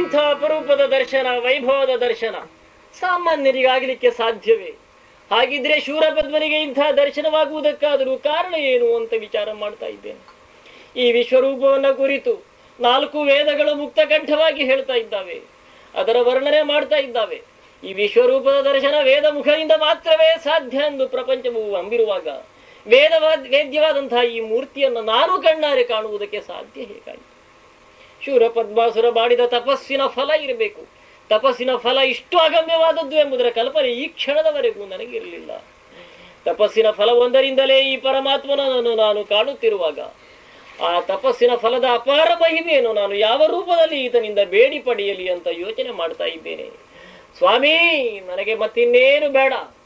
ಇಂಥ ಅಪರೂಪದ ದರ್ಶನ ವೈಭವದ ದರ್ಶನ ಸಾಮಾನ್ಯರಿಗಾಗಲಿಕ್ಕೆ ಸಾಧ್ಯವೇ ಹಾಗಿದ್ರೆ ಶೂರಪದ್ಮನಿಗೆ ಇಂಥ ದರ್ಶನವಾಗುವುದಕ್ಕಾದರೂ ಕಾರಣ ಏನು ಅಂತ ವಿಚಾರ ಮಾಡ್ತಾ ಇದ್ದೇನೆ ಈ ವಿಶ್ವರೂಪವನ್ನ ಕುರಿತು ನಾಲ್ಕು ವೇದಗಳು ಮುಕ್ತಕಂಠವಾಗಿ ಹೇಳ್ತಾ ಇದ್ದಾವೆ ಅದರ ವರ್ಣನೆ ಮಾಡ್ತಾ ಇದ್ದಾವೆ ಈ ವಿಶ್ವರೂಪದ ದರ್ಶನ ವೇದ ಮುಖದಿಂದ ಮಾತ್ರವೇ ಸಾಧ್ಯ ಎಂದು ಪ್ರಪಂಚವು ಅಂಬಿರುವಾಗ ವೇದವಾದ ವೇದ್ಯವಾದಂತಹ ಈ ಮೂರ್ತಿಯನ್ನು ನಾನು ಕಣ್ಣಾರೆ ಕಾಣುವುದಕ್ಕೆ ಸಾಧ್ಯ ಹೇಗಾಯಿತು ಶೂರ ಪದ್ಮಾಸುರ ಮಾಡಿದ ತಪಸ್ಸಿನ ಫಲ ಇರಬೇಕು ತಪಸ್ಸಿನ ಫಲ ಇಷ್ಟು ಅಗಮ್ಯವಾದದ್ದು ಎಂಬುದರ ಕಲ್ಪನೆ ಈ ಕ್ಷಣದವರೆಗೂ ನನಗಿರಲಿಲ್ಲ ತಪಸ್ಸಿನ ಫಲವೊಂದರಿಂದಲೇ ಈ ಪರಮಾತ್ಮನನ್ನು ನಾನು ಕಾಣುತ್ತಿರುವಾಗ ಆ ತಪಸ್ಸಿನ ಫಲದ ಅಪಾರ ಮಹಿಮೆಯನ್ನು ನಾನು ಯಾವ ರೂಪದಲ್ಲಿ ಈತನಿಂದ ಬೇಡಿ ಪಡೆಯಲಿ ಅಂತ ಯೋಚನೆ ಮಾಡ್ತಾ ಇದ್ದೇನೆ ಸ್ವಾಮಿ ನನಗೆ ಮತ್ತಿನ್ನೇನು ಬೇಡ